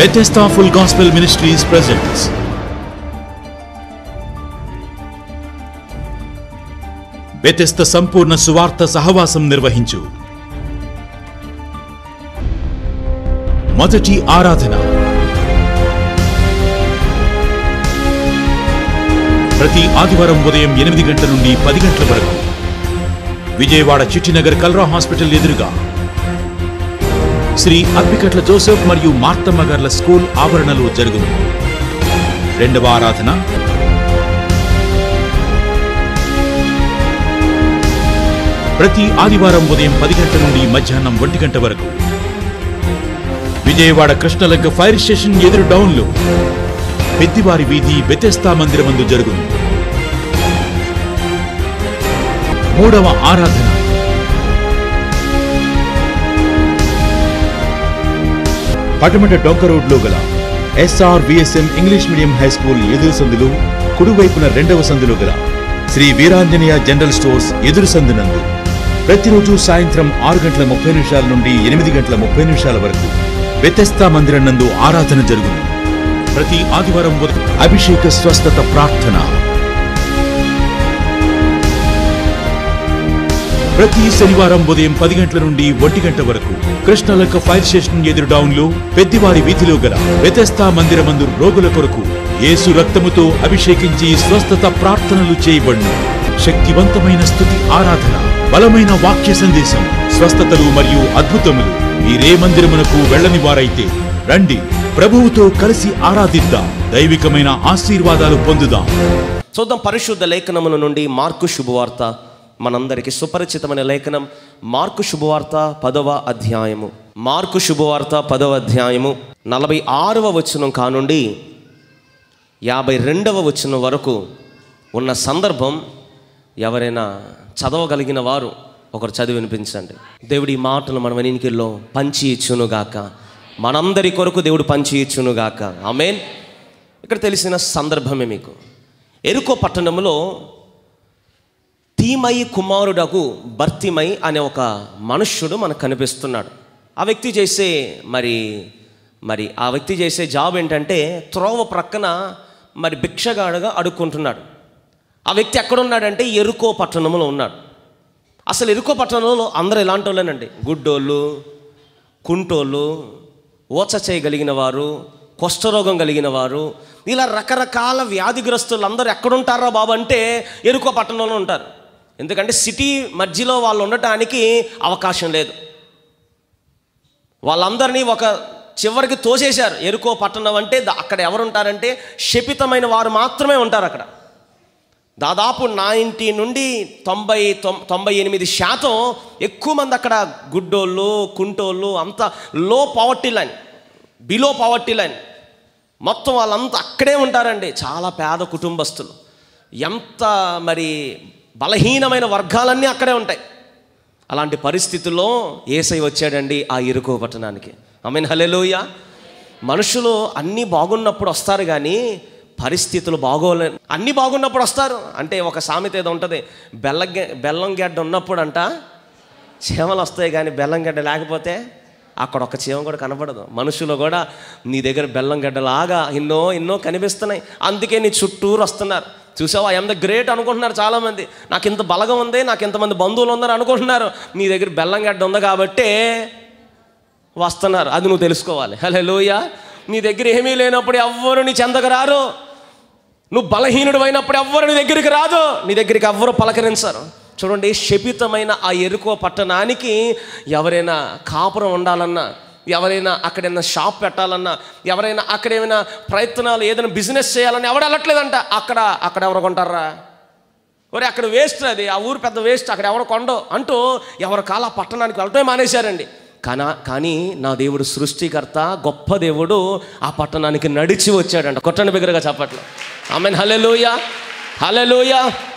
Bethesda Full Gospel Ministries presents Bethesda సంపూర్ణ సువార్త సహవాసం నిర్వహించు మొదటి ఆరాధన ప్రతి ఆదివారం ఉదయం ఎనిమిది గంటల నుండి పది గంటల వరకు విజయవాడ చిట్టినగర్ కల్రా హాస్పిటల్ ఎదురుగా శ్రీ అప్పికట్ల జోసెఫ్ మరియు మార్తమ్మ గార్ల స్కూల్ ఆవరణలో జరుగును రెండవ ఆరాధన ప్రతి ఆదివారం ఉదయం పది గంటల నుండి మధ్యాహ్నం ఒంటి గంట వరకు విజయవాడ కృష్ణలంక ఫైర్ స్టేషన్ ఎదురు డౌన్లో పెద్దివారి వీధి బెతెస్తా మందిరమందు జరుగును మూడవ ఆరాధన పటమట డొంక రోడ్లో గల SR VSM English medium high school ఎదురు సందులు కుడివైపున రెండవ సందులో గల శ్రీ వీరాంజనేయ జనరల్ స్టోర్స్ ఎదురు సందునందు ప్రతిరోజు సాయంత్రం ఆరు గంటల ముప్పై నిమిషాల నుండి ఎనిమిది గంటల ముప్పై నిమిషాల వరకు వ్యతస్థా మందిరం నందు ఆరాధన జరుగును ప్రతి ఆదివారం ఉదయం అభిషేక స్వస్థత ప్రార్థన ప్రతి శనివారం ఉదయం పది గంటల నుండి ఒంటి గంట వరకు కృష్ణలక్క ఫైర్ స్టేషన్ ఎదురు డౌన్లో పెద్దివారి వీధిలో గల వ్యతస్థా మందిరమందు రోగుల కొరకు యేసు రక్తముతో అభిషేకించి స్వస్థత ప్రార్థనలు చేయబడును శక్తివంతమైన స్థుతి ఆరాధన బలమైన వాక్య సందేశం స్వస్థతలు మరియు అద్భుతములు మీరే మందిరమునకు వెళ్ళని వారైతే రండి ప్రభువుతో కలిసి ఆరాధిద్దాం దైవికమైన ఆశీర్వాదాలు పొందుదాం చూద్దాం పరిశుద్ధ లేఖనముల నుండి మార్కు శుభవార్త మనందరికీ సుపరిచితమైన లేఖనం మార్కు శుభవార్త పదవ అధ్యాయము మార్కు శుభవార్త పదవ అధ్యాయము నలభై ఆరవ వచనం కానుండి యాభై రెండవ వచనం వరకు ఉన్న సందర్భం ఎవరైనా చదవగలిగిన వారు ఒకరు చదివి వినిపించండి దేవుడి ఈ మాటలు మన వెనికిల్లో పంచి ఇచ్చునుగాక మనందరి కొరకు దేవుడు పంచి ఇచ్చునుగాక ఆమెన్ ఇక్కడ తెలిసిన సందర్భమే మీకు ఎరుకో పట్టణంలో తీమై కుమారుడకు భర్తిమై అనే ఒక మనుష్యుడు మనకు కనిపిస్తున్నాడు ఆ వ్యక్తి చేసే మరి మరి ఆ వ్యక్తి చేసే జాబ్ ఏంటంటే త్రోవ ప్రక్కన మరి భిక్షగాడుగా అడుక్కుంటున్నాడు ఆ వ్యక్తి ఎక్కడున్నాడంటే ఎరుకో పట్టణంలో ఉన్నాడు అసలు ఎరుకో పట్టణంలో అందరూ ఎలాంటి వాళ్ళేనండి గుడ్డోళ్ళు కుంటోళ్ళు ఓచ చేయగలిగిన వారు కుష్ఠరోగం కలిగిన వారు ఇలా రకరకాల వ్యాధిగ్రస్తులు అందరూ ఎక్కడుంటారా బాబు అంటే ఎరుకో పట్టణంలో ఉంటారు ఎందుకంటే సిటీ మధ్యలో వాళ్ళు ఉండటానికి అవకాశం లేదు వాళ్ళందరినీ ఒక చివరికి తోసేశారు ఎరుకో పట్టణం అంటే ద- అక్కడ ఎవరు ఉంటారంటే శపితమైన వారు మాత్రమే ఉంటారు అక్కడ దాదాపు నైంటీ నుండి తొంభై తొం- తొంభై ఎనిమిది శాతం ఎక్కువ మంది అక్కడ గుడ్డోళ్ళు కుంటోళ్ళు అంతా లో poverty line below poverty line మొత్తం వాళ్ళంతా అక్కడే ఉంటారండి చాలా పేద కుటుంబస్తులు ఎంత మరి బలహీనమైన వర్గాలన్నీ అక్కడే ఉంటాయి అలాంటి పరిస్థితుల్లో ఏసై వచ్చాడండి ఆ ఇరుకో పట్టణానికి ఐ మీన్ హలెలోయ మనుషులు అన్నీ బాగున్నప్పుడు వస్తారు కానీ పరిస్థితులు బాగోలే అన్నీ బాగున్నప్పుడు వస్తారు అంటే ఒక సామెత ఏదో ఉంటుంది బెల్ల బెల్లం గడ్డ ఉన్నప్పుడు అంట చీమలు వస్తాయి కానీ బెల్లం గడ్డ లేకపోతే అక్కడ ఒక చీమ కూడా కనపడదు మనుషులు కూడా నీ దగ్గర బెల్లం గడ్డలాగా ఎన్నో ఎన్నో కనిపిస్తున్నాయి అందుకే నీ చుట్టూరు వస్తున్నారు చూసావా ఐఎమ్ ద గ్రేట్ అనుకుంటున్నారు చాలామంది నాకు ఇంత బలగం ఉంది నాకు ఇంతమంది బంధువులు ఉన్నారు అనుకుంటున్నారు నీ దగ్గర బెల్లం గడ్డ ఉంది కాబట్టే వస్తున్నారు అది నువ్వు తెలుసుకోవాలి హలే లోయ నీ దగ్గర ఏమీ లేనప్పుడు ఎవ్వరు నీ చెందకు రారు నువ్వు బలహీనుడు అయినప్పుడు ఎవ్వరు నీ దగ్గరికి రాదు నీ దగ్గరికి ఎవ్వరు పలకరించరు చూడండి శపితమైన ఆ ఎరుకో పట్టణానికి ఎవరైనా కాపురం ఉండాలన్నా ఎవరైనా అక్కడైనా షాప్ పెట్టాలన్నా ఎవరైనా అక్కడ ఏమైనా ప్రయత్నాలు ఏదైనా బిజినెస్ చేయాలని ఎవడు వెళ్ళట్లేదంట అక్కడ అక్కడ ఎవరు కొంటారా ఒరే అక్కడ వేస్ట్ అది ఆ ఊరు పెద్ద వేస్ట్ అక్కడ ఎవరు కొండో అంటూ ఎవరి కాల ఆ పట్టణానికి వెళ్ళటమే మానేశారండి కానీ కానీ నా దేవుడు సృష్టికర్త గొప్ప దేవుడు ఆ పట్టణానికి నడిచి వచ్చాడంట కొట్టండి బిగ్గరగా చెప్పట్లు ఆమెన్ హలెలోయ హలెలోయ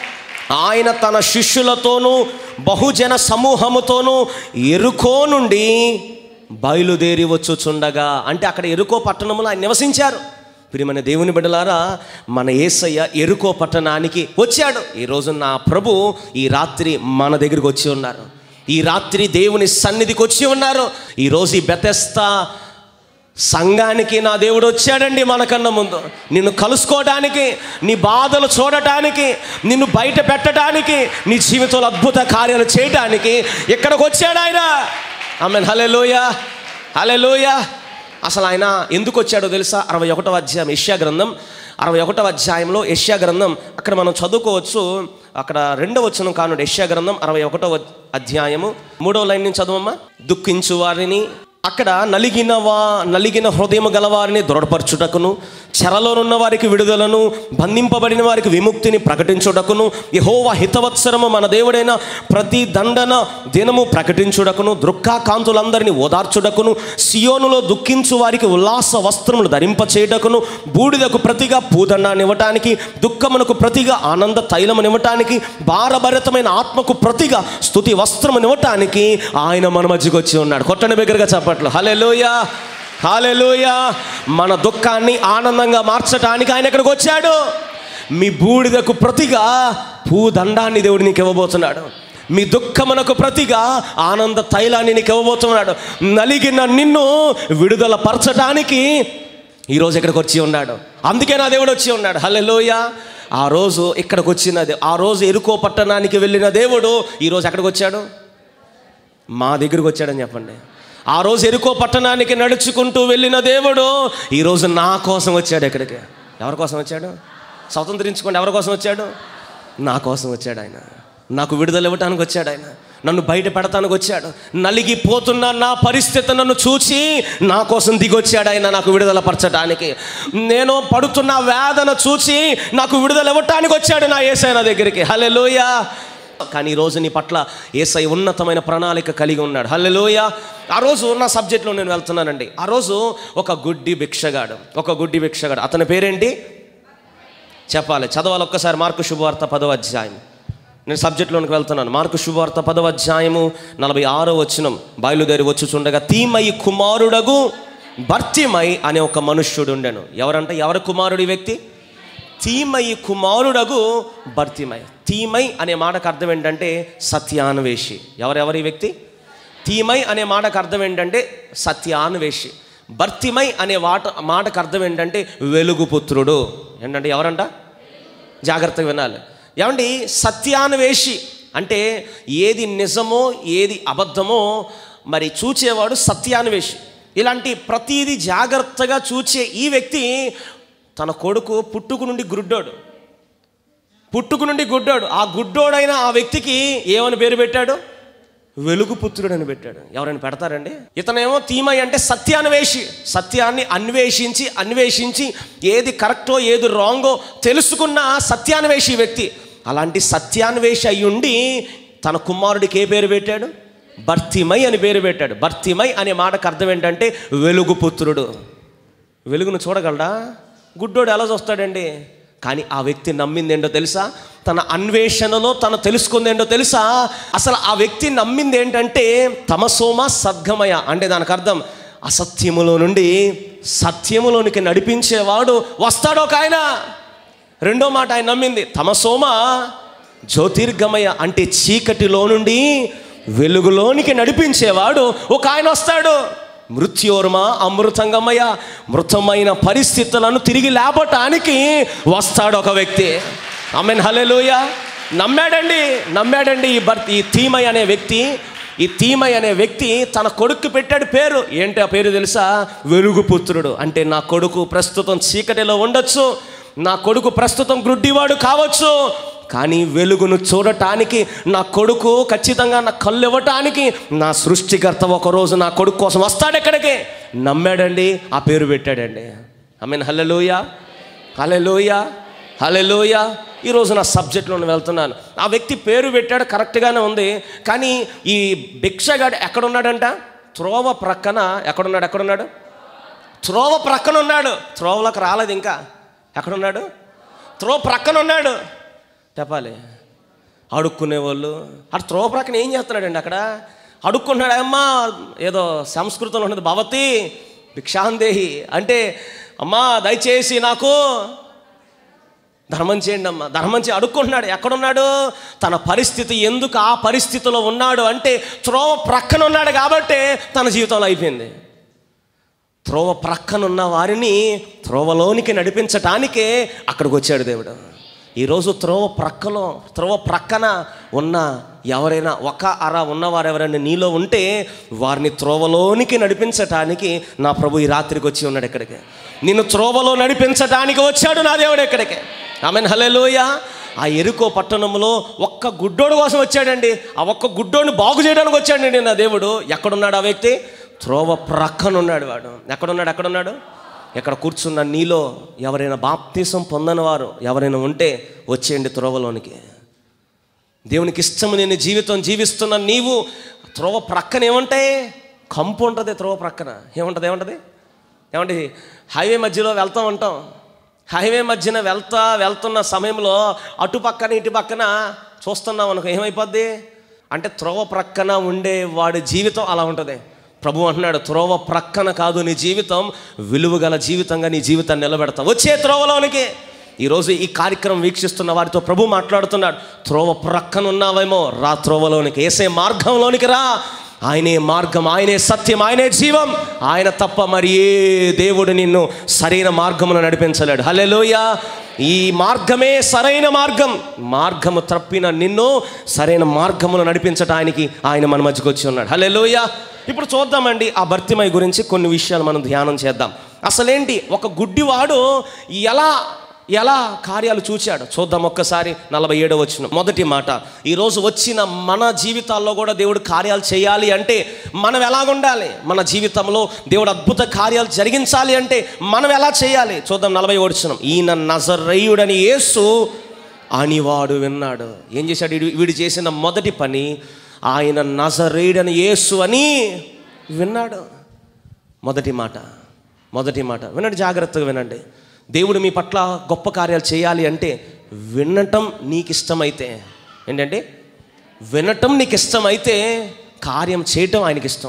ఆయన తన శిష్యులతోనూ బహుజన సమూహముతోనూ ఎరుకో నుండి బయలుదేరి వచ్చుచుండగా అంటే అక్కడ ఎరుకో పట్టణంలో ఆయన నివసించారు ప్రియమైన దేవుని బిడ్డలారా మన ఏసయ్య ఎరుకో పట్టణానికి వచ్చాడు ఈరోజు నా ప్రభు ఈ రాత్రి మన దగ్గరికి వచ్చి ఉన్నారు ఈ రాత్రి దేవుని సన్నిధికి వచ్చి ఉన్నారు ఈరోజు ఈ బెతెస్తా సంఘానికి నా దేవుడు వచ్చాడండి మనకన్నా ముందు నిన్ను కలుసుకోవడానికి నీ బాధలు చూడటానికి నిన్ను బయట పెట్టడానికి నీ జీవితంలో అద్భుత కార్యాలు చేయడానికి ఇక్కడికి వచ్చాడు ఆయన ఆమె హలే లోయ హలే లోయ అసలు ఆయన ఎందుకు వచ్చాడో తెలుసా అరవై ఒకటో అధ్యాయం యష్యా గ్రంథం అరవై ఒకటో అధ్యాయంలో యష్యా గ్రంథం అక్కడ మనం చదువుకోవచ్చు అక్కడ రెండవ వచనం కానుండి యష్యా గ్రంథం అరవై ఒకటో అధ్యాయము మూడో లైన్ నుంచి చదవమ్మా దుఃఖించు వారిని అక్కడ నలిగిన వా నలిగిన హృదయం గలవారిని దృఢపరచుటకును చెరలోనున్న వారికి విడుదలను బంధింపబడిన వారికి విముక్తిని ప్రకటించుటకును యహోవా హితవత్సరము మన దేవుడైన ప్రతి దండన దినము ప్రకటించుటకును దృక్కాకాంతులందరినీ ఓదార్చుటకును సియోనులో దుఃఖించు వారికి ఉల్లాస వస్త్రములు ధరింపచేయుటకును బూడిదకు ప్రతిగా పూదండాన్ని ఇవ్వటానికి దుఃఖమునకు ప్రతిగా ఆనంద తైలమును ఇవ్వటానికి భారభరితమైన ఆత్మకు ప్రతిగా స్థుతి వస్త్రమును ఇవ్వటానికి ఆయన మన మధ్యకు వచ్చి ఉన్నాడు కొట్టని బిగ్గరగా చెప్పట్లు హలెలోయ హాలెలూయ మన దుఃఖాన్ని ఆనందంగా మార్చడానికి ఆయన ఇక్కడికి వచ్చాడు మీ బూడిదకు ప్రతిగా పూదండాన్ని దేవుడు నీకు ఇవ్వబోతున్నాడు మీ దుఃఖమునకు ప్రతిగా ఆనంద తైలాన్ని నీకు ఇవ్వబోతున్నాడు నలిగిన నిన్ను విడుదల పరచడానికి ఈరోజు ఇక్కడికి వచ్చి ఉన్నాడు అందుకే నా దేవుడు వచ్చి ఉన్నాడు హల్లెలూయ ఆ రోజు ఇక్కడికి వచ్చిన దే- ఆ రోజు ఎరుకో పట్టణానికి వెళ్ళిన దేవుడు ఈరోజు ఎక్కడికి వచ్చాడు మా దగ్గరికి వచ్చాడని చెప్పండి ఆ రోజు ఎరుకో పట్టణానికి నడుచుకుంటూ వెళ్ళిన దేవుడు ఈరోజు నా కోసం వచ్చాడు ఎక్కడికి ఎవరి కోసం వచ్చాడు స్వతంత్రించుకోండి ఎవరి కోసం వచ్చాడు నా కోసం వచ్చాడు ఆయన నాకు విడుదల ఇవ్వటానికి వచ్చాడు ఆయన నన్ను బయట పెడతానికి వచ్చాడు నలిగిపోతున్న నా పరిస్థితి నన్ను చూసి నా కోసం దిగొచ్చాడు ఆయన నాకు విడుదల పరచడానికి నేను పడుతున్న వేదన చూసి నాకు విడుదల ఇవ్వటానికి వచ్చాడు నా ఏసైన దగ్గరికి హలెలోయ కానీ ఈరోజు నీ పట్ల ఏసై ఉన్నతమైన ప్రణాళిక కలిగి ఉన్నాడు హల్లెలూయ ఆ రోజు నా సబ్జెక్ట్లో నేను వెళ్తున్నానండి ఆ రోజు ఒక గుడ్డి భిక్షగాడు ఒక గుడ్డి భిక్షగాడు అతని పేరేంటి చెప్పాలి చదవాలి ఒక్కసారి మార్కు శుభవార్త పదవ అధ్యాయం నేను సబ్జెక్ట్లోనికి వెళ్తున్నాను మార్కు శుభవార్త పదవ అధ్యాయము నలభై ఆరో వచనం బయలుదేరి వచ్చుచుండగా తీమయి కుమారుడగు భర్తిమై అనే ఒక మనుష్యుడు ఉండెను ఎవరంటే ఎవరి కుమారుడు ఈ వ్యక్తి తీమయి కుమారుడగు భర్తిమై తీమై అనే మాటకు అర్థం ఏంటంటే సత్యాన్వేషి ఎవరెవరి వ్యక్తి తీమై అనే మాటకు అర్థం ఏంటంటే సత్యాన్వేషి భర్తిమై అనే మాట మాటకు అర్థం ఏంటంటే వెలుగుపుత్రుడు ఏంటంటే ఎవరంట జాగ్రత్తగా వినాలి ఏమండి సత్యాన్వేషి అంటే ఏది నిజమో ఏది అబద్ధమో మరి చూచేవాడు సత్యాన్వేషి ఇలాంటి ప్రతీది జాగ్రత్తగా చూచే ఈ వ్యక్తి తన కొడుకు పుట్టుకు నుండి గుడ్డోడు పుట్టుకు నుండి గుడ్డోడు ఆ గుడ్డోడైన ఆ వ్యక్తికి ఏమని పేరు పెట్టాడు వెలుగుపుత్రుడు అని పెట్టాడు ఎవరైనా పెడతారండి ఇతనేమో తీమై అంటే సత్యాన్వేషి సత్యాన్ని అన్వేషించి అన్వేషించి ఏది కరెక్టో ఏది రాంగో తెలుసుకున్న సత్యాన్వేషి వ్యక్తి అలాంటి సత్యాన్వేషి అయి ఉండి తన కుమారుడికి ఏ పేరు పెట్టాడు భర్తిమై అని పేరు పెట్టాడు భర్తిమై అనే మాటకు అర్థం ఏంటంటే వెలుగుపుత్రుడు వెలుగును చూడగలడా గుడ్డోడు ఎలా చూస్తాడండి కానీ ఆ వ్యక్తి నమ్మింది ఏంటో తెలుసా తన అన్వేషణలో తను తెలుసుకుంది ఏంటో తెలుసా అసలు ఆ వ్యక్తి నమ్మింది ఏంటంటే తమసోమ సద్గమయ అంటే దానికి అర్థం అసత్యములో నుండి సత్యములోనికి నడిపించేవాడు వస్తాడు ఒక ఆయన రెండో మాట ఆయన నమ్మింది తమసోమ జ్యోతిర్గమయ అంటే చీకటిలో నుండి వెలుగులోనికి నడిపించేవాడు ఒక ఆయన వస్తాడు మృత్యోర్మ అమృతంగమయ మృతమైన పరిస్థితులను తిరిగి లేపటానికి వస్తాడు ఒక వ్యక్తి ఆమెన్ హలెలుయ నమ్మాడండి నమ్మాడండి ఈ భర్త ఈ తీమయ్య అనే వ్యక్తి ఈ తీమయ్య అనే వ్యక్తి తన కొడుకు పెట్టాడు పేరు ఏంటి ఆ పేరు తెలుసా వెలుగుపుత్రుడు అంటే నా కొడుకు ప్రస్తుతం చీకటిలో ఉండొచ్చు నా కొడుకు ప్రస్తుతం గ్రుడ్డివాడు కావచ్చు కానీ వెలుగును చూడటానికి నా కొడుకు ఖచ్చితంగా నా కళ్ళు ఇవ్వటానికి నా సృష్టికర్త ఒకరోజు నా కొడుకు కోసం వస్తాడు ఎక్కడికి నమ్మాడండి ఆ పేరు పెట్టాడండి ఐ మీన్ హల్లెలూయ హల్లెలూయ హల్లెలూయ ఈరోజు నా సబ్జెక్ట్లో నేను వెళ్తున్నాను ఆ వ్యక్తి పేరు పెట్టాడు కరెక్ట్గానే ఉంది కానీ ఈ భిక్షగాడు ఎక్కడున్నాడంట త్రోవ ప్రక్కన ఎక్కడున్నాడు ఎక్కడున్నాడు త్రోవ ప్రక్కన ఉన్నాడు త్రోవలోకి రాలేదు ఇంకా ఎక్కడున్నాడు త్రోవ ప్రక్కన ఉన్నాడు చెప్పాలి అడుక్కునే వాళ్ళు అటు త్రోవ ప్రక్కన ఏం చేస్తున్నాడండి అక్కడ అడుక్కుంటున్నాడు అమ్మా ఏదో సంస్కృతంలో ఉన్నది భవతి భిక్షాందేహి అంటే అమ్మా దయచేసి నాకు ధర్మం చేయండి అమ్మా ధర్మం చే అడుక్కుంటున్నాడు ఎక్కడున్నాడు తన పరిస్థితి ఎందుకు ఆ పరిస్థితిలో ఉన్నాడు అంటే త్రోవ ప్రక్కన ఉన్నాడు కాబట్టి తన జీవితంలో అయిపోయింది త్రోవ ప్రక్కనున్న వారిని త్రోవలోనికి నడిపించటానికే అక్కడికి వచ్చాడు దేవుడు ఈరోజు త్రోవ ప్రక్కలో త్రోవ ప్రక్కన ఉన్న ఎవరైనా ఒక అర ఉన్నవారు ఎవరైనా నీలో ఉంటే వారిని త్రోవలోనికి నడిపించటానికి నా ప్రభు ఈ రాత్రికి వచ్చి ఉన్నాడు ఇక్కడికి నిన్ను త్రోవలో నడిపించటానికి వచ్చాడు నా దేవుడు ఇక్కడికి ఆమెన్ హల్లెలూయ ఆ ఎరుకో పట్టణంలో ఒక్క గుడ్డోడు కోసం వచ్చాడండి ఆ ఒక్క గుడ్డోడిని బాగు చేయడానికి వచ్చాడండి నా దేవుడు ఎక్కడున్నాడు ఆ వ్యక్తి త్రోవ ప్రక్కన ఉన్నాడు వాడు ఎక్కడున్నాడు ఎక్కడున్నాడు ఎక్కడ కూర్చున్న నీలో ఎవరైనా బాప్తీసం పొందని వారు ఎవరైనా ఉంటే వచ్చేయండి త్రోవలోనికి దేవునికి ఇష్టము నేను జీవితం జీవిస్తున్న నీవు త్రోవ ప్రక్కన ఏముంటాయి కంపు ఉంటుంది త్రోవ ప్రక్కన ఏముంటుంది ఏముంటుంది ఏమంటే హైవే మధ్యలో వెళ్తూ ఉంటాం హైవే మధ్యన వెళ్తా వెళ్తున్న సమయంలో అటు పక్కన ఇటు పక్కన చూస్తున్నాం అనుకో ఏమైపోద్ది అంటే త్రోవ ప్రక్కన ఉండే వాడి జీవితం అలా ఉంటుంది ప్రభు అంటున్నాడు త్రోవ ప్రక్కన కాదు నీ జీవితం విలువగల జీవితంగా నీ జీవితాన్ని నిలబెడతా వచ్చే త్రోవలోనికి ఈరోజు ఈ కార్యక్రమం వీక్షిస్తున్న వారితో ప్రభు మాట్లాడుతున్నాడు త్రోవ ప్రక్కన ఉన్నావేమో రా త్రోవలోనికి వేసే మార్గంలోనికి రా ఆయనే మార్గం ఆయనే సత్యం ఆయనే జీవం ఆయన తప్ప మరి ఏ దేవుడు నిన్ను సరైన మార్గమును నడిపించలేడు హల్లెలూయా ఈ మార్గమే సరైన మార్గం మార్గము తప్పిన నిన్ను సరైన మార్గమును నడిపించడానికి ఆయన మన మధ్యకు వచ్చి ఉన్నాడు హల్లెలూయా ఇప్పుడు చూద్దామండి ఆ భర్తిమై గురించి కొన్ని విషయాలు మనం ధ్యానం చేద్దాం అసలేంటి ఒక గుడ్డివాడు ఎలా ఎలా కార్యాలు చూచాడు చూద్దాం ఒక్కసారి నలభై ఏడో వచ్చిన మొదటి మాట ఈరోజు వచ్చిన మన జీవితాల్లో కూడా దేవుడు కార్యాలు చేయాలి అంటే మనం ఎలాగుండాలి మన జీవితంలో దేవుడు అద్భుత కార్యాలు జరిగించాలి అంటే మనం ఎలా చేయాలి చూద్దాం నలభై వచ్చిన ఈయన నజరయుడని యేసు అనివాడు విన్నాడు ఏం చేశాడు వీడు వీడు చేసిన మొదటి పని ఆయన నజరేయుడని యేసు అని విన్నాడు మొదటి మాట మొదటి మాట వినండి జాగ్రత్తగా వినండి దేవుడు మీ పట్ల గొప్ప కార్యాలు చేయాలి అంటే వినటం నీకు ఇష్టమైతే ఏంటంటే వినటం నీకు ఇష్టమైతే కార్యం చేయటం ఆయనకి ఇష్టం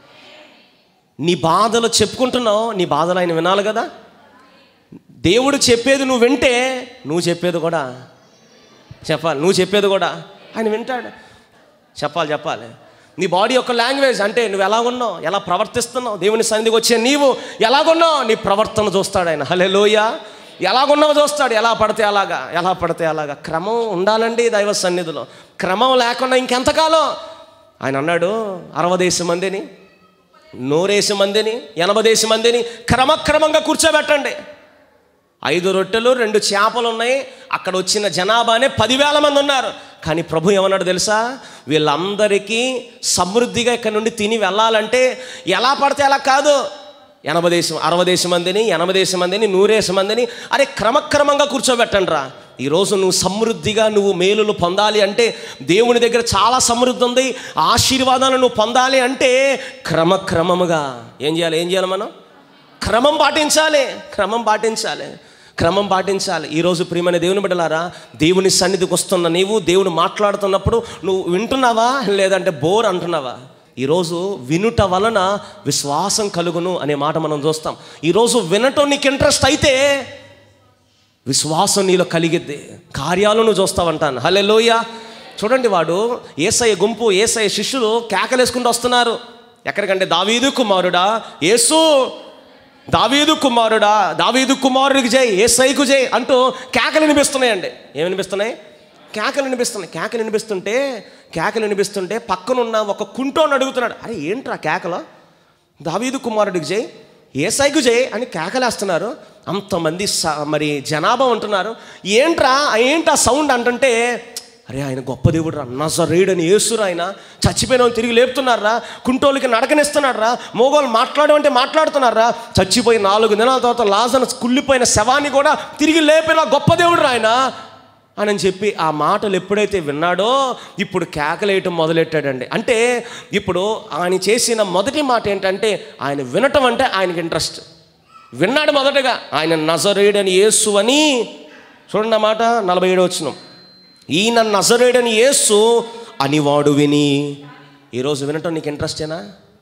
నీ బాధలు చెప్పుకుంటున్నావు నీ బాధలు ఆయన వినాలి కదా దేవుడు చెప్పేది నువ్వు వింటే నువ్వు చెప్పేది కూడా చెప్పాలి నువ్వు చెప్పేది కూడా ఆయన వింటాడు చెప్పాలి చెప్పాలి నీ బాడీ యొక్క లాంగ్వేజ్ అంటే నువ్వు ఎలా ఉన్నావు ఎలా ప్రవర్తిస్తున్నావు దేవుని సన్నిధికి వచ్చే నీవు ఎలాగున్నావు నీ ప్రవర్తన చూస్తాడు ఆయన హలే లోయ ఎలాగున్నావు చూస్తాడు ఎలా పడితే అలాగా ఎలా పడితే అలాగా క్రమం ఉండాలండి దైవ సన్నిధిలో క్రమం లేకుండా ఇంకెంతకాలం ఆయన అన్నాడు అరవదేశ మందిని నూరేసి మందిని ఎనభై దేశ మందిని క్రమక్రమంగా కూర్చోబెట్టండి ఐదు రొట్టెలు రెండు చేపలు ఉన్నాయి అక్కడ వచ్చిన జనాభానే పదివేల మంది ఉన్నారు కానీ ప్రభు ఏమన్నాడు తెలుసా వీళ్ళందరికీ సమృద్ధిగా ఇక్కడ నుండి తిని వెళ్ళాలంటే ఎలా పడితే అలా కాదు ఎనభై దేశం అరవై దేశం మందిని ఎనభై దేశం మందిని నూరేసి మందిని అరే క్రమక్రమంగా కూర్చోబెట్టండి రా ఈరోజు నువ్వు సమృద్ధిగా నువ్వు మేలులు పొందాలి అంటే దేవుని దగ్గర చాలా సమృద్ధి ఉంది ఆశీర్వాదాలు నువ్వు పొందాలి అంటే క్రమక్రమముగా ఏం చేయాలి ఏం చేయాలి మనం క్రమం పాటించాలి క్రమం పాటించాలి క్రమం పాటించాలి ఈరోజు ప్రియమైన దేవుని బిడ్డలారా దేవుని సన్నిధికి వస్తున్న నీవు దేవుడు మాట్లాడుతున్నప్పుడు నువ్వు వింటున్నావా లేదంటే బోర్ అంటున్నావా ఈరోజు వినుట వలన విశ్వాసం కలుగును అనే మాట మనం చూస్తాం ఈరోజు వినటం నీకు ఇంట్రెస్ట్ అయితే విశ్వాసం నీలో కలిగిద్ది కార్యాలు నువ్వు చూస్తావంటాను హలే లోయ చూడండి వాడు ఏసయ్య గుంపు ఏసయ్య శిష్యులు కేకలేసుకుంటూ వస్తున్నారు ఎక్కడికంటే దావీదు కుమారుడా యేసు దావీదు కుమారుడా దావీదు కుమారుడికి జై ఏసైకు జై అంటూ కేకలు వినిపిస్తున్నాయండి ఏమి వినిపిస్తున్నాయి కేకలు వినిపిస్తున్నాయి కేకలు వినిపిస్తుంటే కేకలు వినిపిస్తుంటే పక్కనున్న ఒక కుంటోని అడుగుతున్నాడు అరే ఏంట్రా కేకలో దావీదు కుమారుడికి జై ఏసైకు జై అని కేకలేస్తున్నారు అంతమంది స- మరి జనాభా ఉంటున్నారు ఏంట్రా ఏంటా సౌండ్ అంటుంటే అరే ఆయన గొప్ప దేవుడు రా నజరేయుడని యేసురు ఆయన చచ్చిపోయిన వాళ్ళని తిరిగి లేపుతున్నారా కుంటోళ్ళకి నడకనిస్తున్నారా మోగోళ్ళు మాట్లాడమంటే మాట్లాడుతున్నారా చచ్చిపోయి నాలుగు దినాల తర్వాత లాజన కుళ్ళిపోయిన శవాన్ని కూడా తిరిగి లేపిన గొప్ప దేవుడు రా ఆయన అని చెప్పి ఆ మాటలు ఎప్పుడైతే విన్నాడో ఇప్పుడు కేకలేయటం మొదలెట్టాడండి అంటే ఇప్పుడు ఆయన చేసిన మొదటి మాట ఏంటంటే ఆయన వినటం అంటే ఆయనకి ఇంట్రెస్ట్ విన్నాడు మొదటగా ఆయన నజరేయుడని యేసు అని చూడండి ఆ మాట నలభై ఏడు వచ్చిన ఈయన నజరేయుడని యేసు అని వాడు విని ఈరోజు వినటం నీకు ఇంట్రెస్టేనా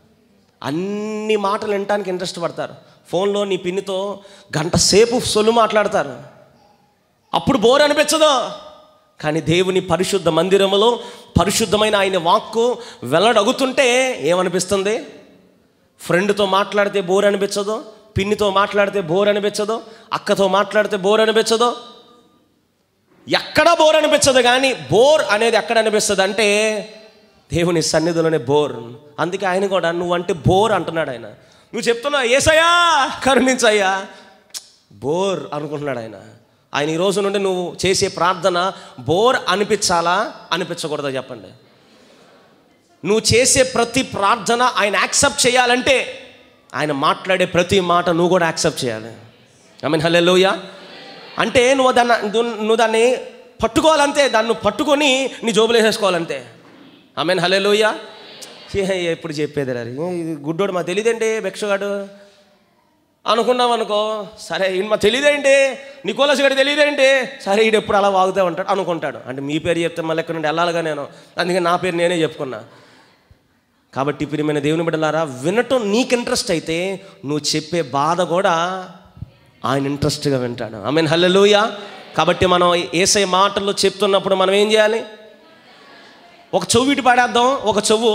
అన్ని మాటలు వినటానికి ఇంట్రెస్ట్ పడతారు ఫోన్లో నీ పిన్నితో గంట సేపు సొల్లు మాట్లాడతారు అప్పుడు బోర్ అనిపించదు కానీ దేవుని పరిశుద్ధ మందిరములో పరిశుద్ధమైన ఆయన వాక్కు వెల్లడగుతుంటే ఏమనిపిస్తుంది ఫ్రెండ్తో మాట్లాడితే బోర్ అనిపించదు పిన్నితో మాట్లాడితే బోర్ అనిపించదు అక్కతో మాట్లాడితే బోర్ అనిపించదు ఎక్కడ బోర్ అనిపించదు కానీ బోర్ అనేది ఎక్కడ అనిపిస్తుంది అంటే దేవుని సన్నిధిలోనే బోర్ అందుకే ఆయన కూడా నువ్వంటే బోర్ అంటున్నాడు ఆయన నువ్వు చెప్తున్నావు ఏసయ్యా కరుణించయ్యా బోర్ అనుకుంటున్నాడు ఆయన ఆయన ఈ రోజు నుండి నువ్వు చేసే ప్రార్థన బోర్ అనిపించాలా అనిపించకూడదా చెప్పండి నువ్వు చేసే ప్రతి ప్రార్థన ఆయన యాక్సెప్ట్ చేయాలంటే ఆయన మాట్లాడే ప్రతి మాట నువ్వు కూడా యాక్సెప్ట్ చేయాలి ఐ మీన్ హలో అంటే నువ్వు దాన్ని నువ్వు- నువ్వు దాన్ని పట్టుకోవాలంతే దాన్ని నువ్వు పట్టుకొని నీ జోబులు వేసేసుకోవాలంతే ఐ మీన్ హలో ఎప్పుడు చెప్పేది రా ఇది గుడ్డోడు మాకు తెలియదండి భిక్షగాడు అనుకున్నాం అనుకో సరే ఈయన మా తెలియదేంటి నికోలస్ గడి తెలియదేంటి సరే ఈడు ఎప్పుడు అలా వాగుతూ ఉంటాడు అనుకుంటాడు అంటే మీ పేరు చెప్తే మళ్ళీ ఎక్కడి నుండి వెళ్ళాలిగా నేను అందుకే నా పేరు నేనే చెప్పుకున్నా కాబట్టి ప్రియమైన దేవుని బిడ్డలారా వినటం నీకు ఇంట్రెస్ట్ అయితే నువ్వు చెప్పే బాధ కూడా ఆయన ఇంట్రెస్ట్గా వింటాడు ఐ మీన్ హల్లెలూయ కాబట్టి మనం ఏసై మాటలు చెప్తున్నప్పుడు మనం ఏం చేయాలి ఒక చెవు ఇటు పాడేద్దాం ఒక చెవు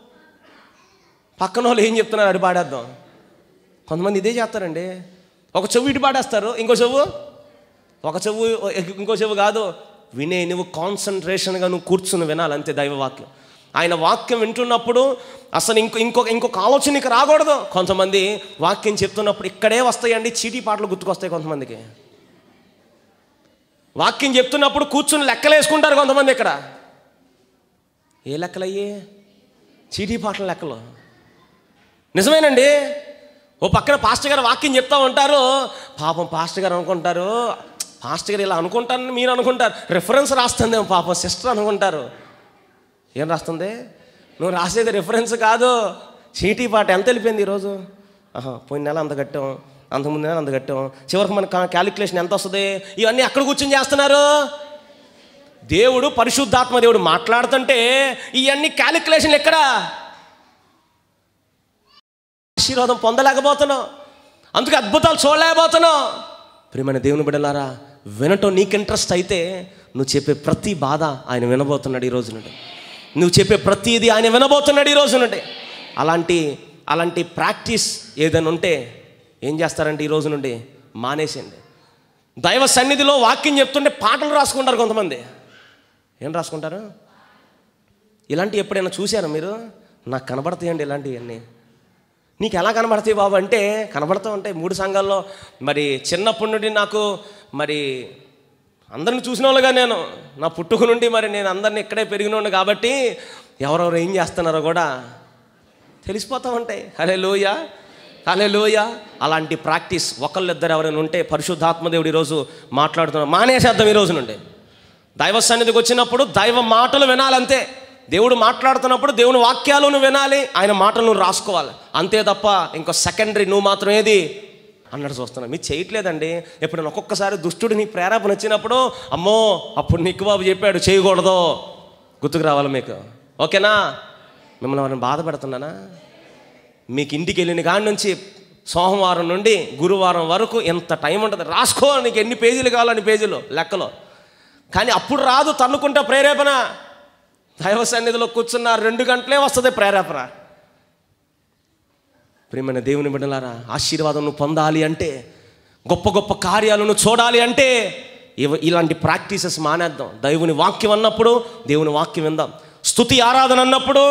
పక్కన వాళ్ళు ఏం చెప్తున్నారు అటు పాడేద్దాం కొంతమంది ఇదే చేస్తారండి ఒక చెవు ఇటు పాడేస్తారు ఇంకో చెవు ఒక చెవు ఇంకో చెవు కాదు వినే నువ్వు కాన్సన్ట్రేషన్గా నువ్వు కూర్చుని వినాలి అంతే దైవ వాక్యం ఆయన వాక్యం వింటున్నప్పుడు అసలు ఇంకో ఇంకొక ఇంకొక ఆలోచన నీకు రాకూడదు కొంతమంది వాక్యం చెప్తున్నప్పుడు ఇక్కడే వస్తాయండి చీటీ పాటలు గుర్తుకొస్తాయి కొంతమందికి వాక్యం చెప్తున్నప్పుడు కూర్చుని లెక్కలు వేసుకుంటారు కొంతమంది ఇక్కడ ఏ లెక్కలయ్యే చీటీ పాటల లెక్కలు నిజమేనండి ఓ పక్కన పాస్టర్ గారు వాక్యం చెప్తా ఉంటారు పాపం పాస్టర్ గారు అనుకుంటారు పాస్టర్ గారు ఇలా అనుకుంటారని మీరు అనుకుంటారు రిఫరెన్స్ రాస్తుందేమో పాపం సిస్టర్ అనుకుంటారు ఏం రాస్తుంది నువ్వు రాసేది రిఫరెన్స్ కాదు చీటీ పాట ఎంత వెళ్ళిపోయింది ఈరోజు ఆహా పోయిన నెల అంత కట్టాం అంతకుముందు నెల అంత కట్టాం చివరికి మన క్యాలిక్యులేషన్ ఎంత వస్తుంది ఇవన్నీ ఎక్కడ కూర్చొని చేస్తున్నారు దేవుడు పరిశుద్ధాత్మ దేవుడు మాట్లాడుతుంటే ఇవన్నీ క్యాలిక్యులేషన్లు ఎక్కడ ఆశీర్వాదం పొందలేకపోతున్నావు అందుకే అద్భుతాలు చూడలేకపోతున్నావు ప్రియమైన దేవుని బిడ్డలారా వినటం నీకు ఇంట్రెస్ట్ అయితే నువ్వు చెప్పే ప్రతి బాధ ఆయన వినబోతున్నాడు ఈ రోజు నుండి నువ్వు చెప్పే ప్రతిది ఆయన వినబోతున్నాడు ఈ రోజు నుండి అలాంటి అలాంటి ప్రాక్టీస్ ఏదైనా ఉంటే ఏం చేస్తారంటే ఈ రోజు నుండి మానేసేయండి దైవ సన్నిధిలో వాక్యం చెప్తుంటే పాటలు రాసుకుంటారు కొంతమంది ఏం రాసుకుంటారు ఇలాంటివి ఎప్పుడైనా చూశారా మీరు నాకు కనబడతాయండి ఇలాంటివన్నీ నీకు ఎలా కనబడతాయి బాబు అంటే కనబడుతూ ఉంటాయి మూడు సంఘాల్లో మరి చిన్నప్పటి నుండి నాకు మరి అందరిని చూసిన వాళ్ళుగా నేను నా పుట్టుక నుండి మరి నేను అందరిని ఇక్కడే పెరిగినోడు కాబట్టి ఎవరెవరు ఏం చేస్తున్నారో కూడా తెలిసిపోతూ ఉంటాయి హలే లోయ హలే లోయ అలాంటి ప్రాక్టీస్ ఒకళ్ళిద్దరు ఎవరైనా ఉంటే పరిశుద్ధాత్మదేవుడు ఈరోజు మాట్లాడుతున్నారు మానేసేద్దాం ఈ రోజు నుండి దైవ సన్నిధికి వచ్చినప్పుడు దైవ మాటలు వినాలంతే దేవుడు మాట్లాడుతున్నప్పుడు దేవుని వాక్యాలను వినాలి ఆయన మాటలు నువ్వు రాసుకోవాలి అంతే తప్ప ఇంకో సెకండరీ నువ్వు మాత్రం ఏది అన్నట్టు చూస్తున్నావు మీరు చేయట్లేదండి ఎప్పుడైనా ఒక్కొక్కసారి దుష్టుడు నీ ప్రేరేపణ వచ్చినప్పుడు అమ్మో అప్పుడు నీకు బాబు చెప్పాడు చేయకూడదు గుర్తుకు రావాలి మీకు ఓకేనా మిమ్మల్ని ఎవరైనా బాధ పెడుతున్నానా మీకు ఇంటికి వెళ్ళిన కాడి నుంచి సోమవారం నుండి గురువారం వరకు ఎంత టైం ఉంటుంది రాసుకో నీకు ఎన్ని పేజీలు కావాలని పేజీలు లెక్కలో కానీ అప్పుడు రాదు తన్నుకుంటా ప్రేరేపణ దైవ సన్నిధిలో కూర్చున్న రెండు గంటలే వస్తుంది ప్రేరేపణ ప్రియమైన దేవుని బిడ్డలారా ఆశీర్వాదం నువ్వు పొందాలి అంటే గొప్ప గొప్ప కార్యాలను చూడాలి అంటే ఇవ- ఇలాంటి ప్రాక్టీసెస్ మానేద్దాం దేవుని వాక్యం అన్నప్పుడు దేవుని వాక్యం విందాం స్తుతి ఆరాధన అన్నప్పుడు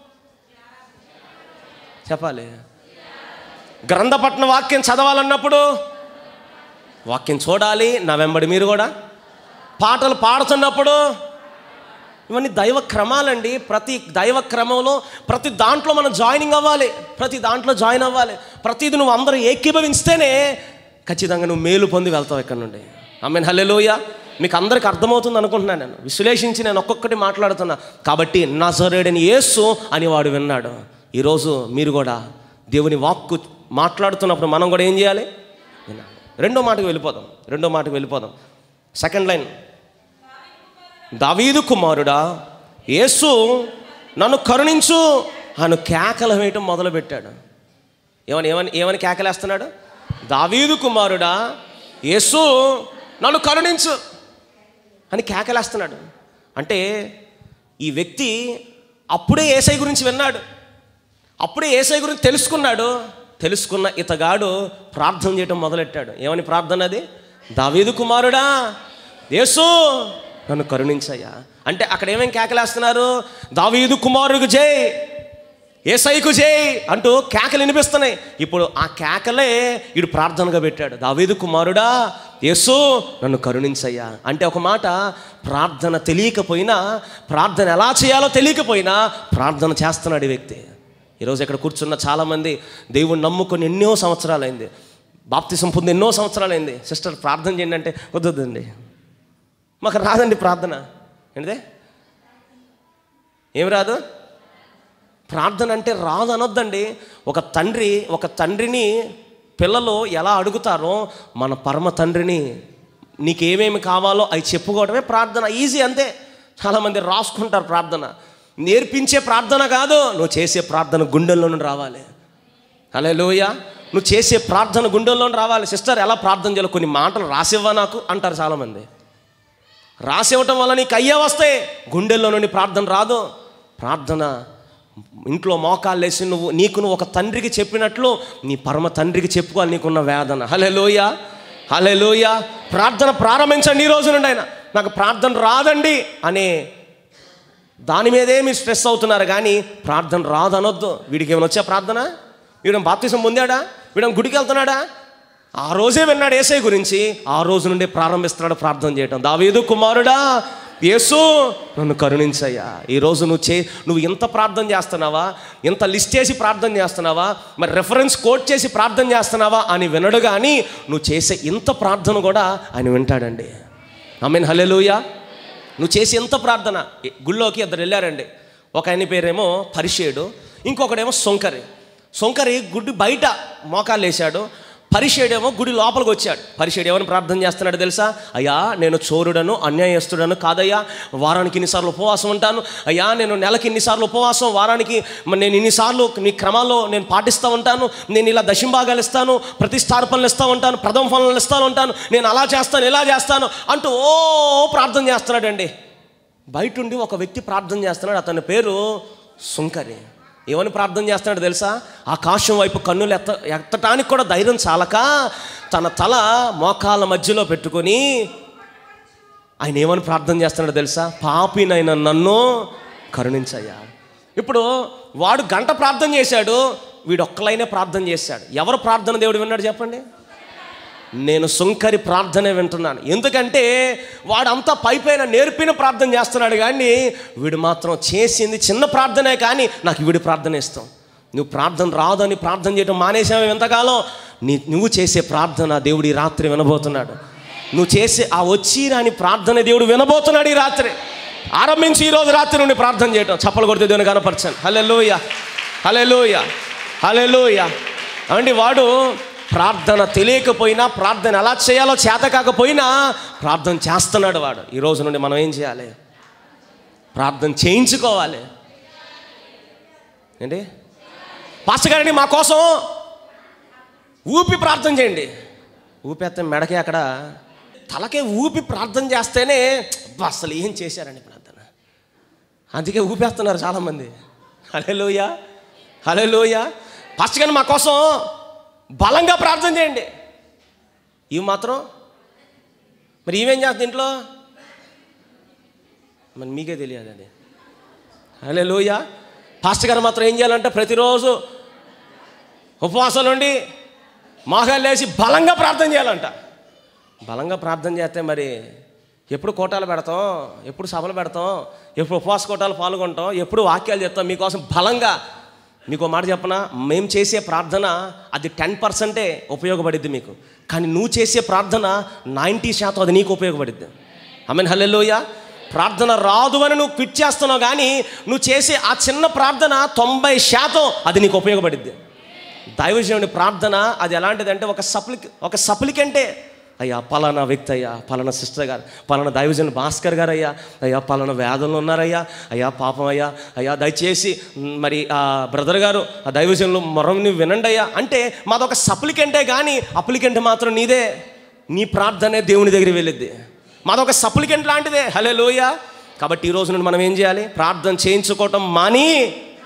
చెప్పాలి గ్రంథపట్న వాక్యం చదవాలన్నప్పుడు వాక్యం చూడాలి నా వెంబడి మీరు కూడా పాటలు పాడుతున్నప్పుడు ఇవన్నీ దైవ క్రమాలండి ప్రతి దైవ క్రమంలో ప్రతి దాంట్లో మనం జాయినింగ్ అవ్వాలి ప్రతి దాంట్లో జాయిన్ అవ్వాలి ప్రతిది నువ్వు అందరూ ఏకీభవిస్తేనే ఖచ్చితంగా నువ్వు మేలు పొంది వెళ్తావు ఇక్కడ నుండి ఐ మీన్ హల్లెలూయా మీకు అందరికి అర్థమవుతుంది అనుకుంటున్నాను నేను విశ్లేషించి నేను ఒక్కొక్కటి మాట్లాడుతున్నా కాబట్టి నజరేడని యేసు అని వాడు విన్నాడు ఈరోజు మీరు కూడా దేవుని వాక్కు మాట్లాడుతున్నప్పుడు మనం కూడా ఏం చేయాలి వినాలి రెండో మాటకు వెళ్ళిపోదాం రెండో మాటకు వెళ్ళిపోదాం సెకండ్ లైన్ దావీదు కుమారుడా యేసు నన్ను కరుణించు అను కేకలు వేయటం మొదలుపెట్టాడు ఏమని ఏమని ఏమని కేకలేస్తున్నాడు దావీదు కుమారుడా యేసు నన్ను కరుణించు అని కేకలేస్తున్నాడు అంటే ఈ వ్యక్తి అప్పుడే ఏసై గురించి విన్నాడు అప్పుడే ఏసై గురించి తెలుసుకున్నాడు తెలుసుకున్న ఇతగాడు ప్రార్థన చేయడం మొదలెట్టాడు ఏమని ప్రార్థన అది దావీదు కుమారుడా యేసు నన్ను కరుణించయ్యా అంటే అక్కడ ఏమేం కేకలేస్తున్నారు దావీదు కుమారుడికి జై ఏసైకు జై అంటూ కేకలు వినిపిస్తున్నాయి ఇప్పుడు ఆ కేకలే వీడు ప్రార్థనగా పెట్టాడు దావీదు కుమారుడా యేసు నన్ను కరుణించయ్యా అంటే ఒక మాట ప్రార్థన తెలియకపోయినా ప్రార్థన ఎలా చేయాలో తెలియకపోయినా ప్రార్థన చేస్తున్నాడు ఈ వ్యక్తి ఈరోజు ఇక్కడ కూర్చున్న చాలామంది దేవుణ్ణి నమ్ముకొని ఎన్నో సంవత్సరాలైంది బాప్తిసం పొంది ఎన్నో సంవత్సరాలైంది సిస్టర్ ప్రార్థన చేయండి అంటే వద్దండి మాకు రాదండి ప్రార్థన ఏంటిదే ఏం రాదు ప్రార్థన అంటే రాదు అనొద్దండి ఒక తండ్రి ఒక తండ్రిని పిల్లలు ఎలా అడుగుతారో మన పరమ తండ్రిని నీకేమేమి కావాలో అవి చెప్పుకోవడమే ప్రార్థన ఈజీ అంతే చాలామంది రాసుకుంటారు ప్రార్థన నేర్పించే ప్రార్థన కాదు నువ్వు చేసే ప్రార్థన గుండెల్లో నుండి రావాలి అలే లోయ నువ్వు చేసే ప్రార్థన గుండెల్లో నుండి రావాలి సిస్టర్ ఎలా ప్రార్థన చేయాలి కొన్ని మాటలు రాసివ్వా నాకు అంటారు చాలామంది రాసివ్వటం వల్ల నీకు అయ్యే వస్తాయి గుండెల్లో నుండి ప్రార్థన రాదు ప్రార్థన ఇంట్లో మోకాళ్ళు వేసి నువ్వు నీకు నువ్వు ఒక తండ్రికి చెప్పినట్లు నీ పరమ తండ్రికి చెప్పుకోవాలి నీకున్న వేదన హలే లోయ హలే లోయ ప్రార్థన ప్రారంభించండి ఈ రోజు నుండి ఆయన నాకు ప్రార్థన రాదండి అనే దాని మీదే మీరు స్ట్రెస్ అవుతున్నారు కానీ ప్రార్థన రాదనొద్దు వీడికి ఏమైనా వచ్చా ప్రార్థన వీడు బాప్తిసం పొందాడా వీడు గుడికి వెళ్తున్నాడా ఆ రోజే విన్నాడు ఏసై గురించి ఆ రోజు నుండే ప్రారంభిస్తున్నాడు ప్రార్థన చేయటం దావీదు కుమారుడా యేసు నన్ను కరుణించయ్యా ఈరోజు నువ్వు చే నువ్వు ఇంత ప్రార్థన చేస్తున్నావా ఇంత లిస్ట్ చేసి ప్రార్థన చేస్తున్నావా మరి రెఫరెన్స్ కోట్ చేసి ప్రార్థన చేస్తున్నావా అని వినడు కానీ నువ్వు చేసే ఇంత ప్రార్థన కూడా ఆయన వింటాడండి ఐ మీన్ హలెలుయా నువ్వు చేసి ఎంత ప్రార్థన గుళ్ళోకి ఇద్దరు వెళ్ళారండి ఒక ఆయన పేరేమో పరిషేడు ఇంకొకడేమో సొంకరి సొంకరి గుడి బయట మోకాలు వేశాడు పరిషేడేమో గుడి లోపలికి వచ్చాడు పరిషేడు ఏమని ప్రార్థన చేస్తున్నాడు తెలుసా అయ్యా నేను చోరుడను అన్యాయస్తుడను కాదయ్యా వారానికి ఇన్నిసార్లు ఉపవాసం ఉంటాను అయ్యా నేను నెలకి ఇన్నిసార్లు ఉపవాసం వారానికి మ- నేను ఇన్నిసార్లు నీ క్రమాల్లో నేను పాటిస్తూ ఉంటాను నేను ఇలా దశంభాగాలు ఇస్తాను ప్రతిష్టార్పణలు ఇస్తూ ఉంటాను ప్రథమ ఫలాలు ఇస్తూ ఉంటాను నేను అలా చేస్తాను ఇలా చేస్తాను అంటూ ఓ ప్రార్థన చేస్తున్నాడండి బయట ఉండి ఒక వ్యక్తి ప్రార్థన చేస్తున్నాడు అతని పేరు సుంకరి ఏమని ప్రార్థన చేస్తున్నాడు తెలుసా ఆకాశం వైపు కన్నులు ఎత్త ఎత్తటానికి కూడా ధైర్యం చాలక తన తల మోకాళ్ళ మధ్యలో పెట్టుకొని ఆయన ఏమని ప్రార్థన చేస్తున్నాడు తెలుసా పాపినైన నన్ను కరుణించయ్యా ఇప్పుడు వాడు గంట ప్రార్థన చేశాడు వీడు ఒక్కలైనే ప్రార్థన చేశాడు ఎవరు ప్రార్థన దేవుడు విన్నాడు చెప్పండి నేను సుంకరి ప్రార్థనే వింటున్నాను ఎందుకంటే వాడు అంతా పైపైన నేర్పిన ప్రార్థన చేస్తున్నాడు కానీ వీడు మాత్రం చేసింది చిన్న ప్రార్థనే కానీ నాకు వీడి ప్రార్థన ఇస్తాం నువ్వు ప్రార్థన రాదని ప్రార్థన చేయడం మానేసావు ఎంతకాలం నీ నువ్వు చేసే ప్రార్థన దేవుడు ఈ రాత్రి వినబోతున్నాడు నువ్వు చేసే ఆ వచ్చి రాని ప్రార్థన దేవుడు వినబోతున్నాడు ఈ రాత్రి ఆరంభించి ఈ రోజు రాత్రి నుండి ప్రార్థన చేయటం చప్పలు కొడితే దేవుని కనపరచండి హలే లోయ హలే లోయ హలే లోయ అండి వాడు ప్రార్థన తెలియకపోయినా ప్రార్థన ఎలా చేయాలో చేత కాకపోయినా ప్రార్థన చేస్తున్నాడు వాడు ఈ రోజు నుండి మనం ఏం చేయాలి ప్రార్థన చేయించుకోవాలి ఏంటి పాస్టర్ గారండి మా కోసం ఊపి ప్రార్థన చేయండి ఊపేస్తే మెడకి అక్కడ తలకే ఊపి ప్రార్థన చేస్తేనే "అబ్బా, అసలు ఏం చేశారండి ప్రార్థన అందుకే ఊపేస్తున్నారు చాలామంది హలే లోయ హలే లోయ పాస్టర్ గారిని మా కోసం బలంగా ప్రార్థన చేయండి ఇవి మాత్రం మరి ఈమెం చేస్తుంది ఇంట్లో మరి మీకే తెలియాలి అది హలే లోయ పాస్టర్ గారు మాత్రం ఏం చేయాలంటే ప్రతిరోజు ఉపవాసాలు ఉండి మోకాలు లేచి బలంగా ప్రార్థన చేయాలంట బలంగా ప్రార్థన చేస్తే మరి ఎప్పుడు కోటాలు పెడతాం ఎప్పుడు సభలు పెడతాం ఎప్పుడు ఉపవాస కోటాలు పాల్గొంటాం ఎప్పుడు వాక్యాలు చెప్తాం మీకోసం బలంగా మీకు ఒక మాట చెప్పనా మేము చేసే ప్రార్థన అది టెన్ పర్సెంటే ఉపయోగపడిద్ది మీకు కానీ నువ్వు చేసే ప్రార్థన నైంటీ శాతం అది నీకు ఉపయోగపడిద్ది ఐ మీన్ హల్లెలూయ ప్రార్థన రాదు అని నువ్వు క్విట్ చేస్తున్నావు కానీ నువ్వు చేసే ఆ చిన్న ప్రార్థన తొంభై శాతం అది నీకు ఉపయోగపడిద్ది దైవజనుడి ప్రార్థన అది ఎలాంటిదంటే ఒక సప్లిక్ ఒక సప్లికెంటే అయ్యా పలానా వ్యక్తి అయ్యా పలానా సిస్టర్ గారు పలానా దైవజనుడు భాస్కర్ గారు అయ్యా అయ్యా పలానా వేదంలో ఉన్నారయ్యా అయ్యా పాపం అయ్యా అయ్యా దయచేసి మ్, మరి ఆ బ్రదర్ గారు ఆ దైవజనులు మొరని వినండి అయ్యా అంటే మాదొక సప్లికెంటే కానీ అప్లికెంట్ మాత్రం నీదే నీ ప్రార్థనే దేవుని దగ్గర వెళ్ళిద్ది మాదొక సప్లికెంట్ లాంటిదే హలే లోయ కాబట్టి ఈ రోజు నుండి మనం ఏం చేయాలి ప్రార్థన చేయించుకోవటం మాని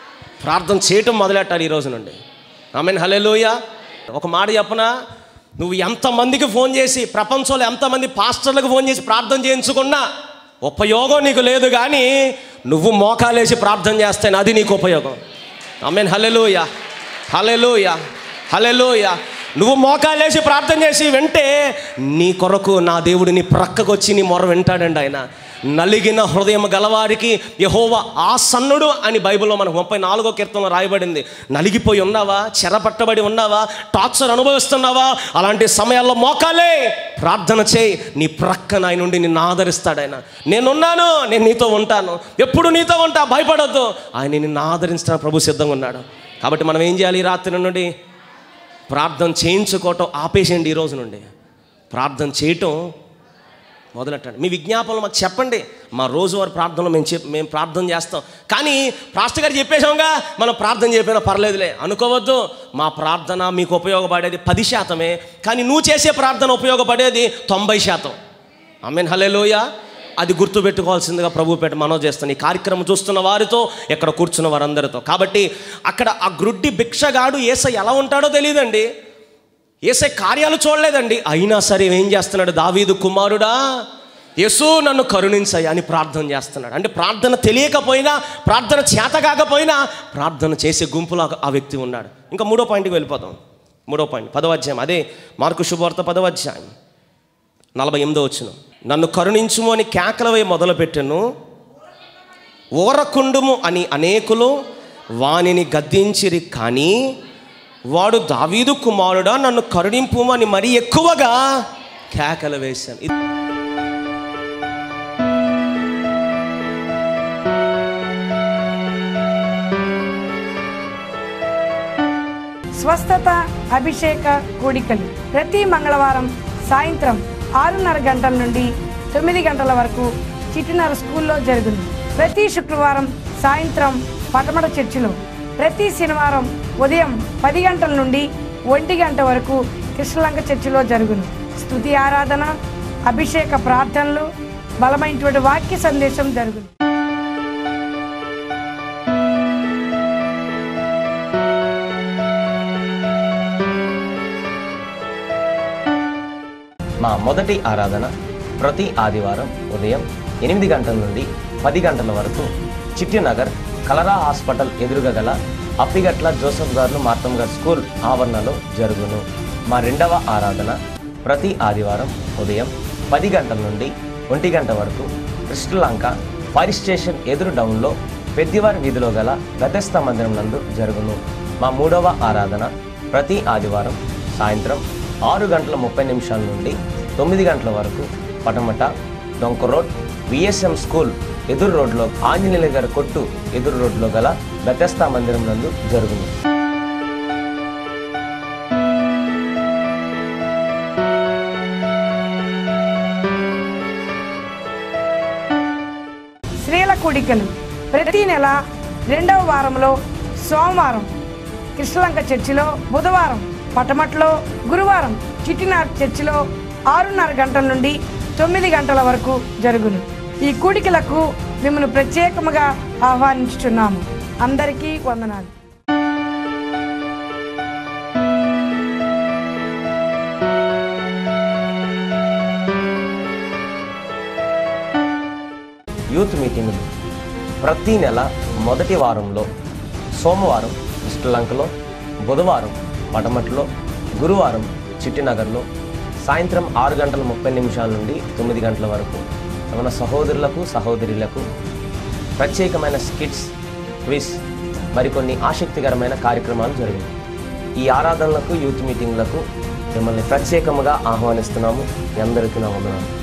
ప్రార్థన చేయటం మొదలెట్టాలి ఈ రోజు నుండి ఆమెన్ హలెలోయ ఒక మాట చెప్పనా నువ్వు ఎంతమందికి ఫోన్ చేసి ప్రపంచంలో ఎంతమంది పాస్టర్లకు ఫోన్ చేసి ప్రార్థన చేయించుకున్నా ఉపయోగం నీకు లేదు కానీ నువ్వు మోకాలేసి ప్రార్థన చేస్తే అది నీకు ఉపయోగం ఆమెన్ హలెలోయ హలెలోయ హలెలోయ నువ్వు మోకాలేసి ప్రార్థన చేసి వింటే నీ కొరకు నా దేవుడు నీ ప్రక్కకు వచ్చి నీ మొర వింటాడండి ఆయన నలిగిన హృదయం గలవారికి యహోవా ఆసన్నుడు అని బైబిల్లో మనకు ముప్పై నాలుగో కీర్తనలో రాయబడింది నలిగిపోయి ఉన్నావా చెరపట్టబడి ఉన్నావా టార్చర్ అనుభవిస్తున్నావా అలాంటి సమయాల్లో మోకాలే ప్రార్థన చేయి నీ ప్రక్కన ఆయన నుండి నిన్ను ఆదరిస్తాడు ఆయన నేనున్నాను నేను నీతో ఉంటాను ఎప్పుడు నీతో ఉంటా భయపడొద్దు ఆయన నిన్ను ఆదరించడానికి ప్రభు సిద్ధంగా ఉన్నాడు కాబట్టి మనం ఏం చేయాలి ఈ రాత్రి నుండి ప్రార్థన చేయించుకోవటం ఆపేసేయండి ఈ రోజు నుండి ప్రార్థన చేయటం మొదలెట్టండి మీ విజ్ఞాపనలు మాకు చెప్పండి మా రోజువారి ప్రార్థనలో మేము చెప్ మేము ప్రార్థన చేస్తాం కానీ పాస్టర్ గారు చెప్పేశాంగా మనం ప్రార్థన చెప్పినా పర్లేదులే అనుకోవద్దు మా ప్రార్థన మీకు ఉపయోగపడేది పది శాతమే కానీ నువ్వు చేసే ప్రార్థన ఉపయోగపడేది తొంభై శాతం ఆమెన్ హలేలోయ అది గుర్తుపెట్టుకోవాల్సిందిగా ప్రభు పెట్ట మనో చేస్తాను ఈ కార్యక్రమం చూస్తున్న వారితో ఇక్కడ కూర్చున్న వారందరితో కాబట్టి అక్కడ ఆ గ్రుడ్డి భిక్షగాడు ఏసై ఎలా ఉంటాడో తెలియదండి ఏసై కార్యాలు చూడలేదండి అయినా సరే ఏం చేస్తున్నాడు దావీదు కుమారుడా యేసు నన్ను కరుణించయ్య అని ప్రార్థన చేస్తున్నాడు అంటే ప్రార్థన తెలియకపోయినా ప్రార్థన చేత కాకపోయినా ప్రార్థన చేసే గుంపులో ఆ వ్యక్తి ఉన్నాడు ఇంకా మూడో పాయింట్కి వెళ్ళిపోదాం మూడో పాయింట్ పదవ అధ్యాయం అదే మార్కు శుభవార్త పదవ అధ్యాయం నలభై ఎనిమిదో వచ్చిన నన్ను కరుణించుము అని కేకలవై మొదలుపెట్టెను ఓరకుండుము అని అనేకులు వానిని గద్దించిరి కానీ వాడు దావీదు కుమారుడా నన్ను కరుణింపు అని మరీ ఎక్కువగా కేకలు వేశాను ఇది- స్వస్థత అభిషేక కూడికలు ప్రతి మంగళవారం సాయంత్రం ఆరున్నర గంటల నుండి తొమ్మిది గంటల వరకు చిట్టినర స్కూల్లో జరుగును ప్రతి శుక్రవారం సాయంత్రం పటమట చర్చిలో ప్రతి శనివారం ఉదయం పది గంటల నుండి ఒంటి గంట వరకు కృష్ణలంక చర్చిలో జరుగును స్తుతి ఆరాధన అభిషేక ప్రార్థనలు బలమైనటువంటి వాక్య సందేశం జరుగును మా మొదటి ఆరాధన ప్రతి ఆదివారం ఉదయం ఎనిమిది గంటల నుండి పది గంటల వరకు చిట్టినగర్ కలరా హాస్పిటల్ ఎదురుగా గల అప్పిగట్ల జోసఫ్ గారు మార్తం గారు స్కూల్ ఆవరణలో జరుగును మా రెండవ ఆరాధన ప్రతి ఆదివారం ఉదయం పది గంటల నుండి ఒంటి గంట వరకు కృష్ణలంక ఫైర్ స్టేషన్ ఎదురు డౌన్లో పెద్దివారి వీధిలో గల గతస్థ మందిరం నందు జరుగును మా మూడవ ఆరాధన ప్రతి ఆదివారం సాయంత్రం ఆరు గంటల ముప్పై నిమిషాల నుండి తొమ్మిది గంటల వరకు పటమట డొంక రోడ్ విఎస్ఎం స్కూల్ ఎదురు రోడ్లో ఆంజనేయుల గారి కొట్టు ఎదురు రోడ్లో గల బెతస్తా మందిరం నందు జరుగును స్త్రీల కూడికలు ప్రతి నెల రెండవ వారంలో సోమవారం కృష్ణలంక చర్చిలో బుధవారం పటమట్లో గురువారం చిట్టినార్ చర్చిలో ఆరున్నర గంటల నుండి తొమ్మిది గంటల వరకు జరుగును ఈ కూడికలకు మిమ్మల్ని ప్రత్యేకముగా ఆహ్వానించుచున్నాము అందరికీ వందనాలు యూత్ మీటింగులు ప్రతి నెల మొదటి వారంలో సోమవారం శ్రీలంకలో బుధవారం పటమట్లో గురువారం చిట్టినగర్లో సాయంత్రం ఆరు గంటల ముప్పై నిమిషాల నుండి తొమ్మిది గంటల వరకు మన సహోదరులకు సహోదరులకు ప్రత్యేకమైన స్కిట్స్ క్విజ్ మరికొన్ని ఆసక్తికరమైన కార్యక్రమాలు జరిగాయి ఈ ఆరాధనలకు యూత్ మీటింగ్లకు మిమ్మల్ని ప్రత్యేకముగా ఆహ్వానిస్తున్నాము మీ అందరికీ నా వందనాలు